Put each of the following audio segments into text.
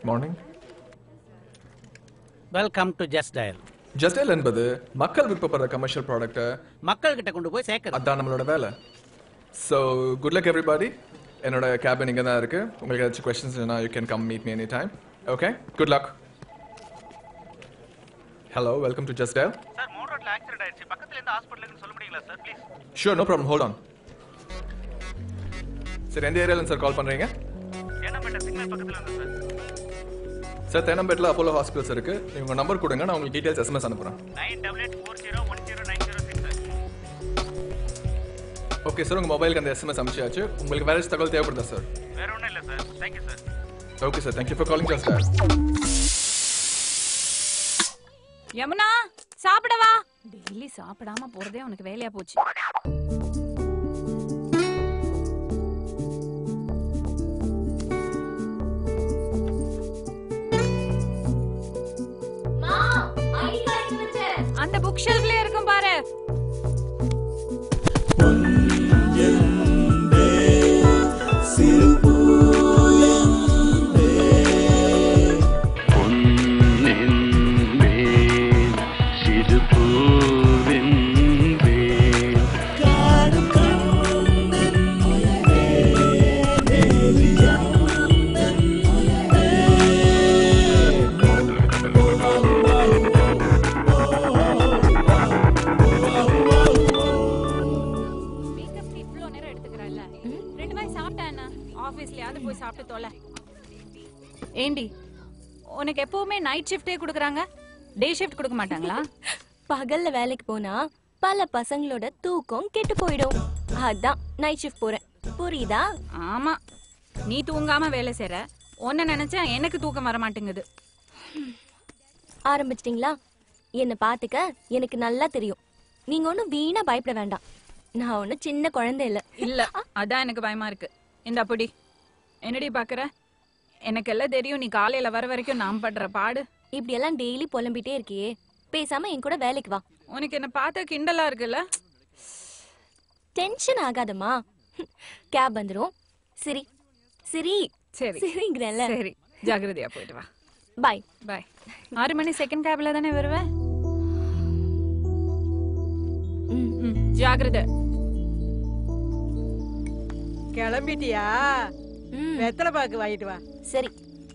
morning welcome to Justdial Justdial என்பது மக்கள் விருப்பப்படுற commercial ப்ராடக்ட்டை மக்கள் கிட்ட கொண்டு போய் சேர்க்கறது அதான் நம்மளோட வேலை ஸோ குட் லக் எவ்ரிபாடி என்னோட கேபின் இங்கே தான் இருக்கு உங்களுக்கு ஏதாச்சும் questions you can come meet me any time okay good luck hello welcome to Justdial sir மோர் ரோட்ல ஆக்சிடென்ட் ஆயிடுச்சு பக்கத்துல இருந்து ஹாஸ்பிட்டலுக்கு சொல்ல முடியுங்களா sir please sure no problem hold on சரி எந்த ஏரியாவில் சார் கால் பண்ணுறீங்க ஏனாப்பேட்டை சிக்னல் பக்கத்துல இருந்து சார் சார் தேனம்பேட்டில் அப்போலோ ஹாஸ்பிட்டல்ஸ் இருக்கு நீங்க உங்க நம்பர் கொடுங்க நான் உங்களுக்கு டீடைல்ஸ் எஸ்எம்எஸ் அனுப்புறேன் nine double eight four zero one zero nine zero six sir okay sir உங்க மொபைலுக்கு அந்த எஸ்எம்எஸ் அனுப்பிச்சாச்சு உங்களுக்கு வேற ஏதாச்சும் தகவல் தேவைப்படுதா சார் வேற ஒன்றும் இல்லை sir thank you sir okay sir thank you for calling just Yamuna சாப்பிடவா டெய்லி சாப்பிடாம போறதே உனக்கு வேலையா போச்சு அந்த புக் ஷெல்ஃப்ல இருக்கும் பாரு பொன்னென்பேன் சிறு பூவென்பேன் மேக்கப்க்கு இவ்ளோ நேரம் எடுத்துக்கறல்ல ரெண்டு வாய் சாப்பிட்டா என்ன ஆபீஸ்லயாவது போய் சாப்பிட்டு தொலை ஏண்டி உனக்கு எப்பவுமே நைட் ஷிஃப்டே கொடுக்குறாங்க டே ஷிஃப்ட் கொடுக்க மாட்டாங்களா பகல்ல வேலைக்கு போனா பல பசங்களோட தூக்கம் கெட்டு போயிடும் அதான் நைட் ஷிஃப்ட் போறேன் புரியுதா ஆமா நீ தூங்காம வேலை செய்ற உன்னை நினைச்சா எனக்கு தூக்கம் வர மாட்டேங்குது ஆரம்பிச்சிட்டீங்களா என்ன பாத்துக்க எனக்கு நல்லா தெரியும் நீங்க ஒண்ணும் வீணா பயப்பட வேண்டாம் நான் ஒண்ணும் சின்ன குழந்தை இல்ல இல்ல அதான் எனக்கு பயமா இருக்கு இந்த அப்படி என்னடி பாக்குற எனக்கு எல்லாம் தெரியும் நீ காலையில வர வரைக்கும் நான் படுற பாடு இப்படி எல்லாம் டெய்லி புலம்பிட்டே இருக்கியே பேசாம என் கூட வேலைக்கு வா உனக்கு என்ன பார்த்தா கிண்டலா இருக்குல்ல டென்ஷன் ஆகாதம்மா கேப் வந்துரும் சரி சரி சரி சரிங்கிறல்ல சரி ஜாகிரதையா போயிட்டு வா பாய் பாய் ஆறு மணி செகண்ட் கேப்ல தானே வருவேன் ம், ஜாகிரதை கிளம்பிட்டியா வெத்தலை பாக்கு வாங்கிட்டு வா சரி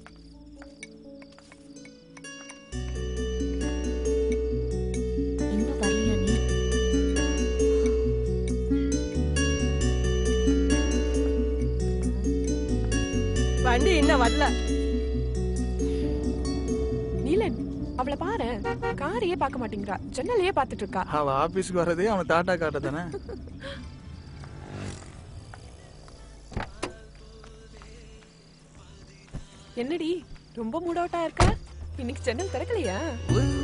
இன்னும் வரலையா நீ வண்டி இன்னும் வரல நீலன் அவளை பாரு காரையே பார்க்க மாட்டேங்கிறா ஜன்னலையே பார்த்துட்டு இருக்கா அவ ஆபீஸ்க்கு வரதே அவன் டாட்டா காட்ட தானே என்னடி ரொம்ப மூட் அவுட்டா இருக்கா இன்னைக்கு ஜன்னல் திறக்கலையா ஊ